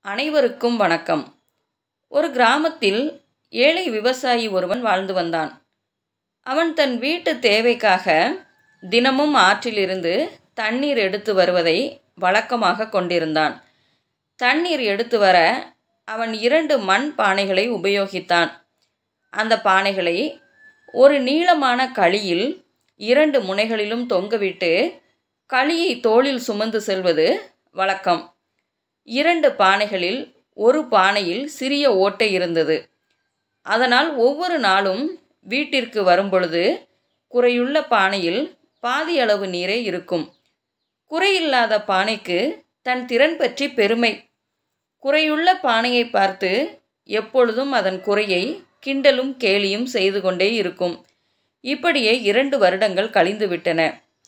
அனைவருக்கும் வணக்கம் ஒரு கிராமத்தில் ஏழை விவசாயி ஒருவன் வாழ்ந்து வந்தான் அவன் தன் வீட்டு தேவைக்காக தினமும் ஆற்றிலிருந்து தண்ணீர் எடுத்து வருவதை வழக்கமாக கொண்டிருந்தான் தண்ணீர் எடுத்து வர அவன் இரண்டு மண் பானைகளை உபயோகித்தான் அந்த பானைகளை ஒரு நீளமான களியில் இரண்டு முனைகளிலும் தொங்கவிட்டு களியை தோளில் சுமந்து செல்வது வழக்கம் இரண்டு பானைகளில் ஒரு பானையில் சிறிய ஓட்டை இருந்தது அதனால் ஒவ்வொரு நாளும் வீட்டிற்கு வரும்பொழுது குறையுள்ள பானையில் பாதி அளவு நீரே இருக்கும் குறையில்லாத பானைக்கு தன் திறன் பற்றி பெருமை குறையுள்ள பானையை பார்த்து எப்பொழுதும் அதன் குறையை கிண்டலும் கேலியும் செய்து கொண்டே இருக்கும் இப்படியே இரண்டு வருடங்கள் கழிந்து விட்டன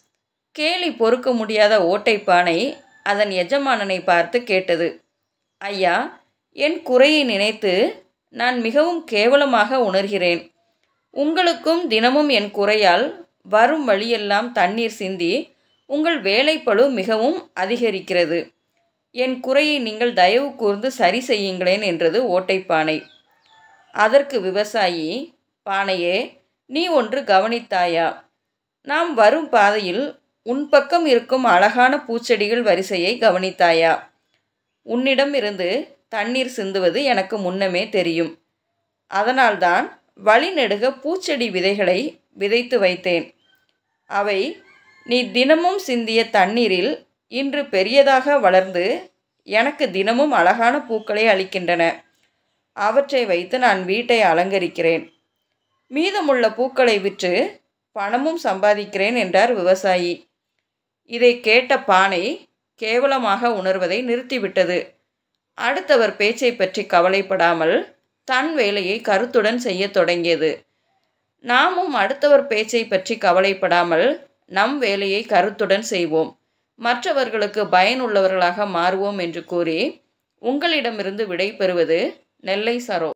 கேலி பொறுக்க முடியாத ஓட்டை பானை அதன் எஜமானனை பார்த்து கேட்டது ஐயா என் குறையை நினைத்து நான் மிகவும் கேவலமாக உணர்கிறேன் உங்களுக்கும் தினமும் என் குறையால் வரும் வழியெல்லாம் தண்ணீர் சிந்தி உங்கள் வேலைப்பளு மிகவும் அதிகரிக்கிறது என் குறையை நீங்கள் தயவு கூர்ந்து சரி செய்யுங்களேன் என்றது ஓட்டைப்பானை அதற்கு விவசாயி பானையே நீ ஒன்று கவனித்தாயா நாம் வரும் பாதையில் உன் பக்கம் இருக்கும் அழகான பூச்செடிகள் வரிசையை கவனித்தாயா உன்னிடம் இருந்து தண்ணீர் சிந்துவது எனக்கு முன்னமே தெரியும் அதனால்தான் வழிநெடுக பூச்செடி விதைகளை விதைத்து வைத்தேன் அவை நீ தினமும் சிந்திய தண்ணீரில் இன்று பெரியதாக வளர்ந்து எனக்கு தினமும் அழகான பூக்களை அளிக்கின்றன அவற்றை வைத்து நான் வீட்டை அலங்கரிக்கிறேன் மீதமுள்ள பூக்களை விற்று பணமும் சம்பாதிக்கிறேன் என்றார் விவசாயி இதை கேட்ட பானை கேவலமாக உணர்வதை நிறுத்திவிட்டது அடுத்தவர் பேச்சை பற்றி கவலைப்படாமல் தன் வேலையை கருத்துடன் செய்யத் தொடங்கியது நாமும் அடுத்தவர் பேச்சை பற்றி கவலைப்படாமல் நம் வேலையை கருத்துடன் செய்வோம் மற்றவர்களுக்கு பயனுள்ளவர்களாக மாறுவோம் என்று கூறி உங்களிடமிருந்து விடை பெறுவது நெல்லை சரோ